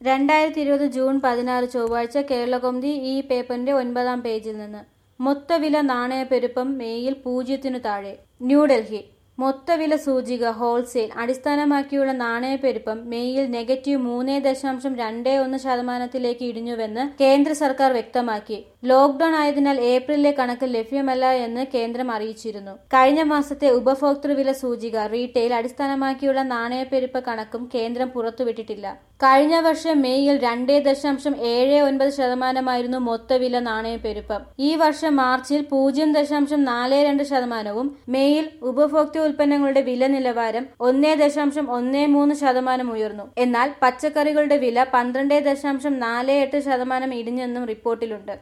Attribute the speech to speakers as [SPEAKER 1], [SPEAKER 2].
[SPEAKER 1] രണ്ടായിരത്തി ഇരുപത് ജൂൺ പതിനാറ് ചൊവ്വാഴ്ച കേരളകൗമുദി ഈ പേപ്പറിന്റെ ഒൻപതാം പേജിൽ നിന്ന് മൊത്തവില നാണയപ്പെരുപ്പം മേയിൽ പൂജ്യത്തിനു താഴെ ന്യൂഡൽഹി മൊത്തവില സൂചിക ഹോൾസെയിൽ അടിസ്ഥാനമാക്കിയുള്ള നാണയപ്പെരുപ്പം മേയിൽ നെഗറ്റീവ് മൂന്ന് ദശാംശം രണ്ട് ഒന്ന് ശതമാനത്തിലേക്ക് ഇടിഞ്ഞുവെന്ന് കേന്ദ്ര സർക്കാർ വ്യക്തമാക്കി ലോക്ഡൌൺ ആയതിനാൽ ഏപ്രിലിലെ കണക്ക് ലഭ്യമല്ല എന്ന് കേന്ദ്രം അറിയിച്ചിരുന്നു കഴിഞ്ഞ മാസത്തെ ഉപഭോക്തൃ വില സൂചിക റീറ്റെയിൽ അടിസ്ഥാനമാക്കിയുള്ള നാണയപ്പെരുപ്പ കണക്കും കേന്ദ്രം പുറത്തുവിട്ടിട്ടില്ല കഴിഞ്ഞ വർഷം മേയിൽ രണ്ടേ ദശാംശം ഏഴ് ഒൻപത് ശതമാനമായിരുന്നു മൊത്തവില നാണയപ്പെരുപ്പം ഈ വർഷം മാർച്ചിൽ പൂജ്യം ദശാംശം നാല് രണ്ട് ശതമാനവും മേയിൽ ഉപഭോക്തൃ ഉൽപ്പന്നങ്ങളുടെ വില നിലവാരം ഒന്നേ ദശാംശം ഒന്നേ മൂന്ന് ശതമാനം ഉയർന്നു എന്നാൽ പച്ചക്കറികളുടെ വില പന്ത്രണ്ട് ദശാംശം നാല് എട്ട് ശതമാനം ഇടിഞ്ഞെന്നും റിപ്പോർട്ടിലുണ്ട്